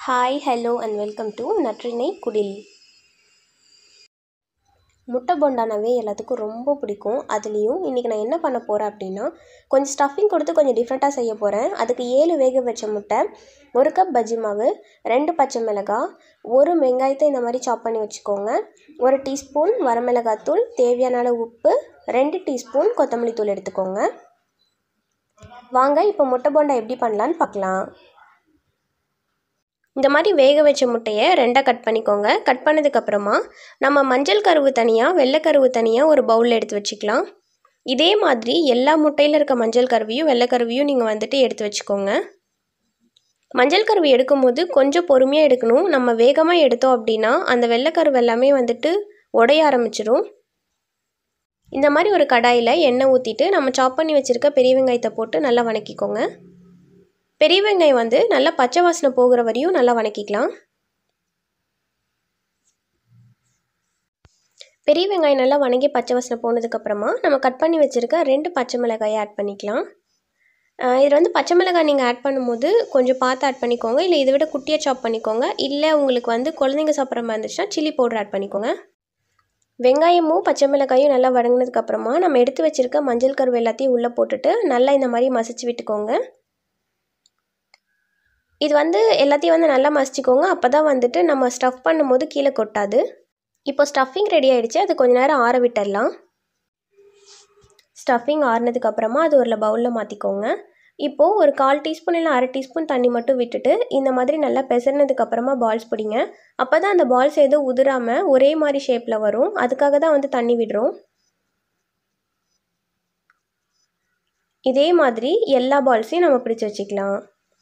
hi hello and welcome to Natrinai Kudil முட்டை போண்டானாவே எல்லாத்துக்கும் ரொம்ப பிடிக்கும் அதுலேயும் இன்றைக்கி நான் என்ன பண்ண போகிறேன் அப்படின்னா கொஞ்சம் ஸ்டஃபிங் கொடுத்து கொஞ்சம் டிஃப்ரெண்ட்டாக செய்ய போகிறேன் அதுக்கு ஏழு வேக வச்ச முட்டை ஒரு கப் பஜ்ஜி மாவு ரெண்டு பச்சை மிளகாய் ஒரு வெங்காயத்தை இந்த மாதிரி சாப் பண்ணி வச்சுக்கோங்க ஒரு டீஸ்பூன் வரமிளகாத்தூள் தேவையான அளவு உப்பு ரெண்டு டீஸ்பூன் கொத்தமல்லி தூள் எடுத்துக்கோங்க வாங்க இப்போ முட்டை போண்டா எப்படி பண்ணலான்னு பார்க்கலாம் இந்த மாதிரி வேக வச்ச முட்டையை ரெண்டாக கட் பண்ணிக்கோங்க கட் பண்ணதுக்கப்புறமா நம்ம மஞ்சள் கருவு தனியாக வெள்ளைக்கருவு தனியாக ஒரு பவுலில் எடுத்து வச்சுக்கலாம் இதே மாதிரி எல்லா முட்டையில் இருக்க மஞ்சள் கருவியும் வெள்ளைக்கருவியும் நீங்கள் வந்துட்டு எடுத்து வச்சுக்கோங்க மஞ்சள் கருவி எடுக்கும்போது கொஞ்சம் பொறுமையாக எடுக்கணும் நம்ம வேகமாக எடுத்தோம் அப்படின்னா அந்த வெள்ளைக்கருவு எல்லாமே வந்துட்டு உடைய ஆரம்பிச்சிடும் இந்த மாதிரி ஒரு கடாயில் எண்ணெய் ஊற்றிட்டு நம்ம சாப் பண்ணி வச்சுருக்க பெரிய வெங்காயத்தை போட்டு நல்லா வணக்கிக்கோங்க பெரிய வெங்காயம் வந்து நல்லா பச்சை வாசனை போகிற வரையும் நல்லா வணக்கிக்கலாம் பெரிய வெங்காயம் நல்லா வணங்கி பச்சை வாசனை போனதுக்கப்புறமா நம்ம கட் பண்ணி வச்சுருக்க ரெண்டு பச்சை மிளகாயை ஆட் பண்ணிக்கலாம் இதில் வந்து பச்சை மிளகாய் நீங்கள் ஆட் பண்ணும்போது கொஞ்சம் பார்த்து ஆட் பண்ணிக்கோங்க இல்லை இதை விட குட்டியாக சாப் பண்ணிக்கோங்க இல்லை உங்களுக்கு வந்து குழந்தைங்க சாப்பிட்ற மாதிரி இருந்துச்சுன்னா சில்லி பவுடர் ஆட் பண்ணிக்கோங்க வெங்காயமும் பச்சை மிளகாயும் நல்லா வதங்கினதுக்கப்புறமா நம்ம எடுத்து வச்சுருக்க மஞ்சள் கருவு எல்லாத்தையும் உள்ளே போட்டுட்டு நல்லா இந்த மாதிரி மசிச்சு விட்டுக்கோங்க இது வந்து எல்லாத்தையும் வந்து நல்லா மசிச்சுக்கோங்க அப்போ தான் வந்துட்டு நம்ம ஸ்டஃப் பண்ணும்போது கீழே கொட்டாது இப்போ ஸ்டஃபிங் ரெடி ஆகிடுச்சு அது கொஞ்ச நேரம் ஆற விட்டுடலாம் ஸ்டஃபிங் ஆறுனதுக்கப்புறமா அது ஒரு பவுலில் மாற்றிக்கோங்க இப்போது ஒரு கால் டீஸ்பூன் இல்லை அரை டீஸ்பூன் தண்ணி மட்டும் விட்டுட்டு இந்த மாதிரி நல்லா பெசறினதுக்கப்புறமா பால்ஸ் பிடிங்க அப்போ தான் அந்த பால்ஸ் எதுவும் உதிராமல் ஒரே மாதிரி ஷேப்பில் வரும் அதுக்காக தான் வந்து தண்ணி விடுறோம் இதே மாதிரி எல்லா பால்ஸையும் நம்ம பிடிச்சி வச்சுக்கலாம்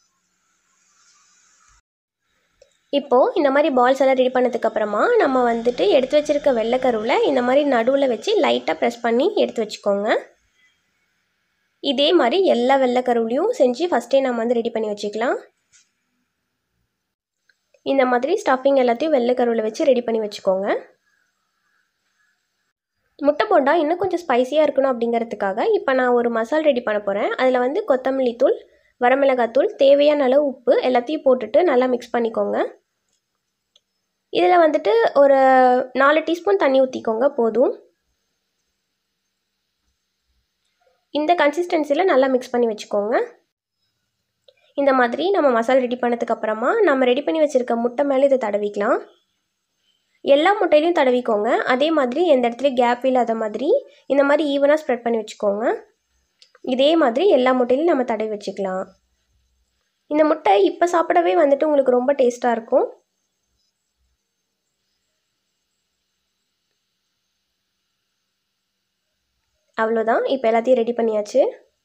இப்போது இந்த மாதிரி பால்ஸ் எல்லாம் ரெடி பண்ணதுக்கப்புறமா நம்ம வந்துட்டு எடுத்து வச்சுருக்க வெள்ளைக்கருவில் இந்த மாதிரி நடுவில் வச்சு லைட்டாக ப்ரெஸ் பண்ணி எடுத்து வச்சுக்கோங்க இதே மாதிரி எல்லா வெள்ளைக்கருவுலையும் செஞ்சு ஃபஸ்ட்டே நம்ம வந்து ரெடி பண்ணி வச்சுக்கலாம் இந்த மாதிரி ஸ்டஃபிங் எல்லாத்தையும் வெள்ளைக்கருவில் வச்சு ரெடி பண்ணி வச்சுக்கோங்க முட்டை போண்டா இன்னும் கொஞ்சம் ஸ்பைஸியாக இருக்கணும் அப்படிங்கிறதுக்காக இப்போ நான் ஒரு மசால் ரெடி பண்ண போகிறேன் அதில் வந்து கொத்தமல்லி தூள் வரமிளகாத்தூள் தேவையான அளவு உப்பு எல்லாத்தையும் போட்டுட்டு நல்லா மிக்ஸ் பண்ணிக்கோங்க இதில் வந்துட்டு ஒரு நாலு டீஸ்பூன் தண்ணி ஊற்றிக்கோங்க போதும் இந்த கன்சிஸ்டன்சியில் நல்லா மிக்ஸ் பண்ணி வச்சுக்கோங்க இந்த மாதிரி நம்ம மசாலா ரெடி பண்ணதுக்கப்புறமா நம்ம ரெடி பண்ணி வச்சுருக்க முட்டை மேலே இதை தடவிக்கலாம் எல்லா முட்டையிலையும் தடவிக்கோங்க அதே மாதிரி எந்த இடத்துலையும் கேப் இல்லாத மாதிரி இந்த மாதிரி ஈவனாக ஸ்ப்ரெட் பண்ணி வச்சுக்கோங்க இதே மாதிரி எல்லா முட்டையிலையும் நம்ம தடவி வச்சுக்கலாம் இந்த முட்டை இப்போ சாப்பிடவே வந்துட்டு உங்களுக்கு ரொம்ப டேஸ்ட்டாக இருக்கும் அவ்வளோதான் இப்போ எல்லாத்தையும் ரெடி பண்ணியாச்சு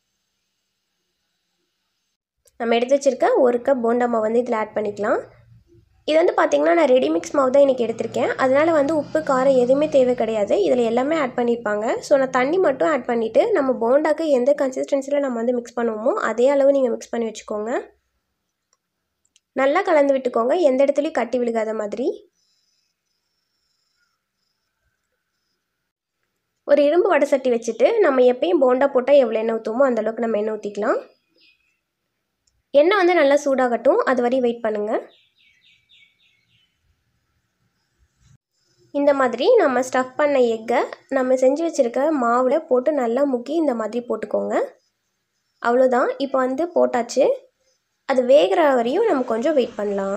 நம்ம எடுத்து வச்சுருக்க ஒரு கப் போண்டா மாவு வந்து இதில் ஆட் பண்ணிக்கலாம் இது வந்து பார்த்திங்கன்னா நான் ரெடி மிக்ஸ் மாவு தான் இன்றைக்கி எடுத்திருக்கேன் அதனால் வந்து உப்பு காரம் எதுவுமே தேவை கிடையாது இதில் எல்லாமே ஆட் பண்ணியிருப்பாங்க ஸோ நான் தண்ணி மட்டும் ஆட் பண்ணிவிட்டு நம்ம போண்டாக்கு எந்த கன்சிஸ்டன்சியில் நம்ம வந்து மிக்ஸ் பண்ணுவோமோ அதே அளவு நீங்கள் மிக்ஸ் பண்ணி வச்சுக்கோங்க நல்லா கலந்து விட்டுக்கோங்க எந்த இடத்துலையும் கட்டி விழுகாத மாதிரி ஒரு இரும்பு வடை சட்டி வச்சுட்டு நம்ம எப்பயும் போண்டா போட்டால் எவ்வளோ எண்ணெய் ஊற்றுமோ அந்தளவுக்கு நம்ம எண்ணெய் ஊற்றிக்கலாம் எண்ணெய் வந்து நல்லா சூடாகட்டும் அது வரையும் வெயிட் பண்ணுங்கள் இந்த மாதிரி நம்ம ஸ்டஃப் பண்ண எக்கை நம்ம செஞ்சு வச்சுருக்க மாவில் போட்டு நல்லா முக்கி இந்த மாதிரி போட்டுக்கோங்க அவ்வளோதான் இப்போ வந்து போட்டாச்சு அது வேகிற வரையும் நம்ம கொஞ்சம் வெயிட் பண்ணலாம்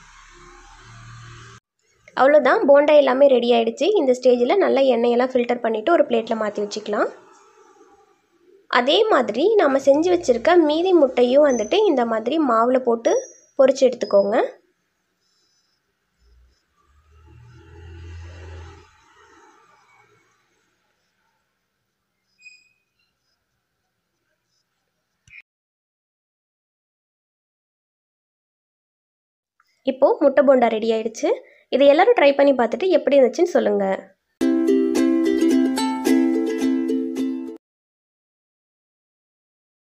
அவ்வளோதான் போண்டா எல்லாமே ரெடி ஆகிடுச்சு இந்த ஸ்டேஜில் நல்லா எண்ணெயெல்லாம் ஃபில்டர் பண்ணிவிட்டு ஒரு பிளேட்டில் மாற்றி வச்சுக்கலாம் அதே மாதிரி நம்ம செஞ்சு வச்சுருக்க மீதி முட்டையும் வந்துட்டு இந்த மாதிரி மாவில் போட்டு பொரிச்சு எடுத்துக்கோங்க இப்போது முட்டை போண்டா ரெடி ஆகிடுச்சு இதை எல்லோரும் ட்ரை பண்ணி பார்த்துட்டு எப்படி இருந்துச்சுன்னு சொல்லுங்கள்